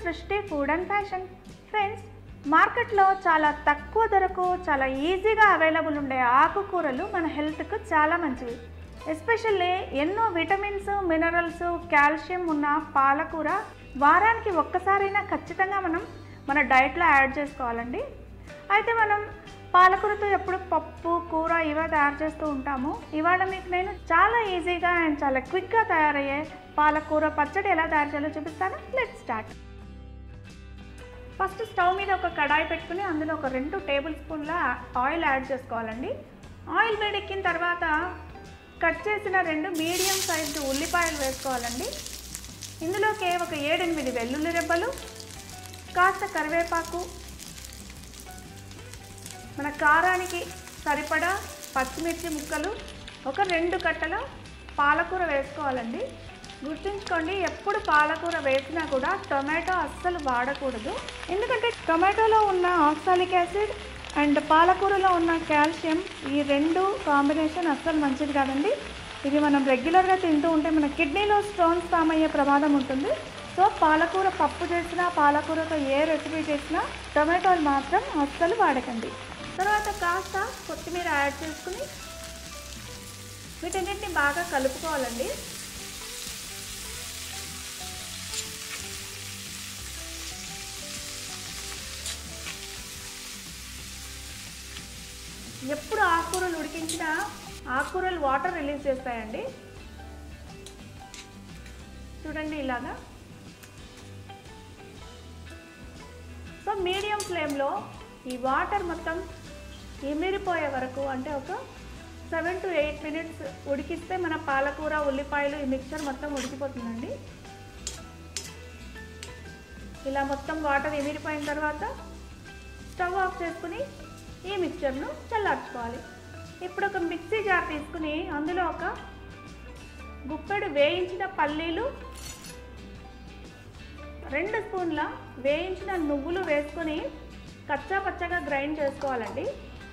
సృష్టి food and fashion friends మార్కెట్లో చాలా తక్కువ ధరకు చాలా ఈజీగా అవైలబుల్ ఉండే ఆకుకూరలు మన హెల్త్కు చాలా మంచివి ఎస్పెషల్లీ ఎన్నో విటమిన్స్ మినరల్స్ కాల్షియం ఉన్న పాలకూర వారానికి ఒక్కసారైనా ఖచ్చితంగా మనం మన డైట్లో యాడ్ చేసుకోవాలండి అయితే మనం పాలకూరతో ఎప్పుడు పప్పు కూర ఇవే తయారు చేస్తూ ఉంటాము ఇవాళ మీకు నేను చాలా ఈజీగా అండ్ చాలా క్విక్గా తయారయ్యే పాలకూర పచ్చడి ఎలా తయారు చేయాలో చూపిస్తాను లెట్ స్టార్ట్ ఫస్ట్ స్టవ్ మీద ఒక కడాయి పెట్టుకుని అందులో ఒక రెండు టేబుల్ స్పూన్ల ఆయిల్ యాడ్ చేసుకోవాలండి ఆయిల్ వేడెక్కిన తర్వాత కట్ చేసిన రెండు మీడియం సైజు ఉల్లిపాయలు వేసుకోవాలండి ఇందులోకి ఒక ఏడెనిమిది వెల్లుల్లి రెబ్బలు కాస్త కరివేపాకు మన కారానికి సరిపడా పచ్చిమిర్చి ముక్కలు ఒక రెండు కట్టల పాలకూర వేసుకోవాలండి గుర్తుంచుకోండి ఎప్పుడు పాలకూర వేసినా కూడా టొమాటో అస్సలు వాడకూడదు ఎందుకంటే టొమాటోలో ఉన్న ఆక్సాలిక్ యాసిడ్ అండ్ పాలకూరలో ఉన్న కాల్షియం ఈ రెండు కాంబినేషన్ అస్సలు మంచిది కాదండి ఇది మనం రెగ్యులర్గా తింటూ ఉంటే మన కిడ్నీలో స్టోన్స్ ఫామ్ అయ్యే ప్రమాదం ఉంటుంది సో పాలకూర పప్పు చేసినా పాలకూరతో ఏ రెసిపీ చేసినా టొమాటోలు మాత్రం అస్సలు వాడకండి తర్వాత కాస్త కొత్తిమీర యాడ్ చేసుకుని వీటన్నిటిని బాగా కలుపుకోవాలండి ఎప్పుడు ఆకుకూరలు ఉడికించినా ఆకుకూరలు వాటర్ రిలీజ్ చేస్తాయండి చూడండి ఇలాగా సో మీడియం ఫ్లేమ్లో ఈ వాటర్ మొత్తం ఎమిరిపోయే వరకు అంటే ఒక సెవెన్ టు ఎయిట్ మినిట్స్ ఉడికిస్తే మన పాలకూర ఉల్లిపాయలు ఈ మిక్చర్ మొత్తం ఉడికిపోతుందండి ఇలా మొత్తం వాటర్ ఎమిరిపోయిన తర్వాత స్టవ్ ఆఫ్ చేసుకుని ఈ మిక్చర్ను చల్లార్చుకోవాలి ఇప్పుడు ఒక మిక్సీ జార్ తీసుకుని అందులో ఒక గుప్పెడు వేయించిన పల్లీలు రెండు స్పూన్ల వేయించిన నువ్వులు వేసుకొని కచ్చా పచ్చగా గ్రైండ్ చేసుకోవాలండి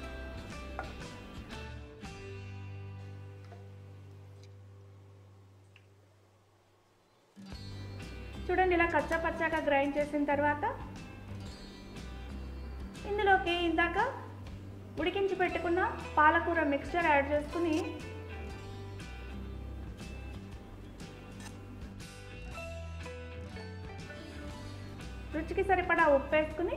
చూడండి ఇలా కచ్చా పచ్చాగా గ్రైండ్ చేసిన తర్వాత ఇందులోకి ఇందాక ఉడికించి పెట్టుకున్న పాలకూర మిక్స్చర్ యాడ్ చేసుకుని రుచికి సరిపడా ఉప్పు వేసుకుని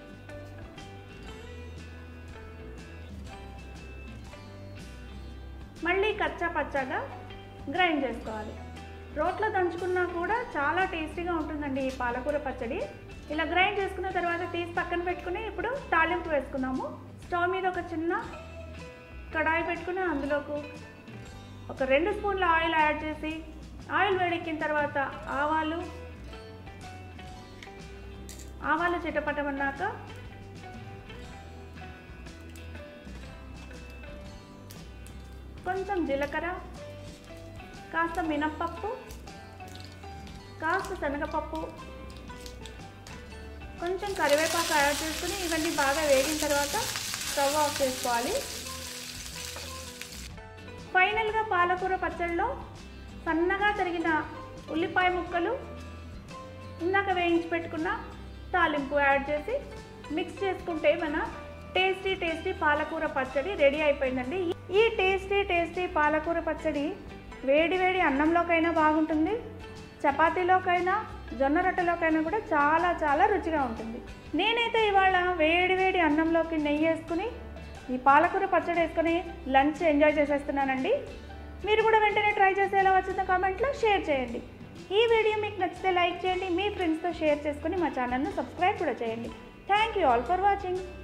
మళ్ళీ కచ్చా పచ్చాగా గ్రైండ్ చేసుకోవాలి రోట్లో దంచుకున్నా కూడా చాలా టేస్టీగా ఉంటుందండి ఈ పాలకూర పచ్చడి ఇలా గ్రైండ్ చేసుకున్న తర్వాత తీసి పక్కన పెట్టుకుని ఇప్పుడు తాలింపు వేసుకుందాము స్టవ్ మీద ఒక చిన్న కడాయి పెట్టుకుని అందులోకి ఒక రెండు స్పూన్ల ఆయిల్ యాడ్ చేసి ఆయిల్ వేడెక్కిన తర్వాత ఆవాలు ఆవాలు చిటపటమన్నాక కొంచెం జీలకర్ర కాస్త మినప్పప్పు కాస్త శనగపప్పు కొంచెం కరివేపాకు యాడ్ చేసుకుని ఇవన్నీ బాగా వేగిన తర్వాత స్టవ్ ఆఫ్ చేసుకోవాలి ఫైనల్గా పాలకూర పచ్చడిలో సన్నగా తరిగిన ఉల్లిపాయ ముక్కలు ఇందాక వేయించి పెట్టుకున్న తాలింపు యాడ్ చేసి మిక్స్ చేసుకుంటే మన టేస్టీ టేస్టీ పాలకూర పచ్చడి రెడీ అయిపోయిందండి ఈ టేస్టీ టేస్టీ పాలకూర పచ్చడి వేడి వేడి అన్నంలోకైనా బాగుంటుంది చపాతీలోకైనా జొన్న రొట్టెలోకైనా కూడా చాలా చాలా రుచిగా ఉంటుంది నేనైతే ఇవాళ వేడి వేడి అన్నంలోకి నెయ్యి వేసుకుని ఈ పాలకూర పచ్చడి వేసుకొని లంచ్ ఎంజాయ్ చేసేస్తున్నానండి మీరు కూడా వెంటనే ట్రై చేసి ఎలా వచ్చిందో కామెంట్లో షేర్ చేయండి ఈ వీడియో మీకు నచ్చితే లైక్ చేయండి మీ ఫ్రెండ్స్తో షేర్ చేసుకుని మా ఛానల్ను సబ్స్క్రైబ్ కూడా చేయండి thank you all for watching